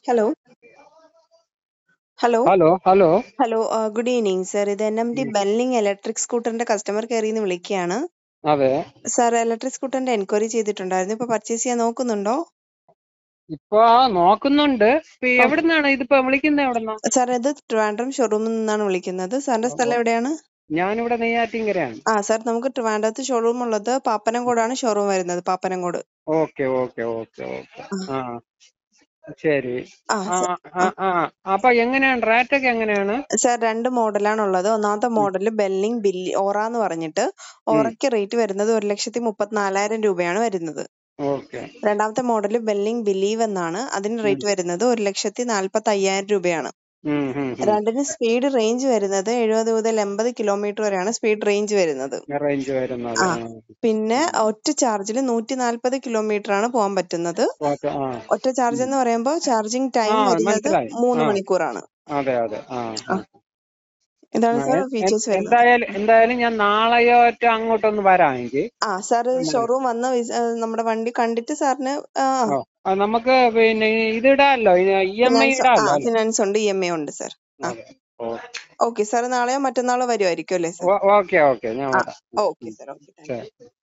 Hello hello hello hello hello good evening sir ഇത് N M D ബെല്ലിംഗ് electric സ്കൂട്ടറിന്റെ customer കെയറിൽ നിന്ന് വിളിക്കുകയാണ് അതെ സാർ ഇലക്ട്രിക് സ്കൂട്ടറിന്റെ എൻക്വയറി ചെയ്തിട്ടുണ്ടായിരുന്നു ഇപ്പൊ പർച്ചേസ് ചെയ്യാൻ നോക്കുന്നുണ്ടോ ഇപ്പൊ നോക്കുന്നുണ്ട് ഇപ്പൊ എവിടുന്നാണ് ഇതിപ്പോ വിളിക്കുന്നത് എവിടുന്നാ സാർ ഇത് ട്രിവാൻഡ്രം ഷോറൂമിൽ നിന്നാണ് വിളിക്കുന്നത് സാറിന്റെ സ്ഥലം എവിടെയാണ് ഞാനിവിടെ നെയ്യാറ്റിങ്കരയാണ് ആ സാർ നമുക്ക് ട്രിവാൻഡ്രത്ത് ഷോറൂം ഉള്ളത് പാപ്പനംകോടാണ് ഷോറൂം വരുന്നത് Pappanamcode okay okay okay okay ആ ശരി ആ ആ ആ ആ അപ്പൊ എങ്ങനെയാണ് റേറ്റ് ഒക്കെ എങ്ങനെയാണ് സാർ രണ്ട് മോഡലാണ് ഉള്ളത് ഒന്നാമത്തെ മോഡൽ ബെല്ലിംഗ് ബില്ലി ഓറ എന്ന് പറഞ്ഞിട്ട് ഓറയ്ക്ക് റേറ്റ് വരുന്നത് ഒരു ലക്ഷത്തി മുപ്പത്തിനാലായിരം രൂപയാണ് വരുന്നത് ഓക്കെ രണ്ടാമത്തെ മോഡൽ ബെല്ലിംഗ് ബിലീവ് എന്നാണ് അതിന് റേറ്റ് വരുന്നത് ഒരു ലക്ഷത്തി നാൽപ്പത്തി അയ്യായിരം രൂപയാണ് ഉം ഉം ഉം. രണ്ടിന് സ്പീഡ് റേഞ്ച് വരുന്നത് എഴുപത് മുതൽ എൺപത് കിലോമീറ്റർ വരെയാണ് സ്പീഡ് റേഞ്ച് വരുന്നത് റേഞ്ച് വരുന്നത് ആ. പിന്നെ ഒറ്റ ചാർജിൽ നൂറ്റി നാൽപ്പത് കിലോമീറ്റർ ആണ് പോകാൻ പറ്റുന്നത് ഓക്കെ ആ ഒറ്റ ചാർജ് എന്ന് പറയുമ്പോൾ ചാർജിങ് ടൈം ആ, വരുന്നത് മനസ്സിലായി. മൂന്ന് ആ. മണിക്കൂറാണ് അതെ അതെ ആ ആ. ഇതാണ് ആ, സാർ എ- ഫീച്ചേഴ്സ് വരുന്നത് എന്തായാലും എന്തായാലും ഞാൻ നാളെയോ ഒറ്റ അങ്ങോട്ടൊന്ന് വരാമെങ്കിൽ ആ സാർ ഷോറൂം വന്ന് വിസ- ഏ, നമ്മുടെ വണ്ടി കണ്ടിട്ട് സാറിന് ആ, ആ, നമുക്ക് പിന്നെ ഇത് ഇടാമല്ലോ ഇ എം ഐ ഫിനാൻസ് ആ ഇടാമല്ലോ അല്ലേ? ഫിനാൻസ് ഉണ്ട് ഇ എം ഐ ഉണ്ട് സാർ ആ അതെ. ഓ- ഓക്കെ സാർ നാളെയോ മറ്റന്നാളോ വരുമായിരിക്കും അല്ലേ സാർ ഓ- ഓക്കെ ഓക്കെ ഞാൻ ആ വരാം okay sir okay thank you ശരി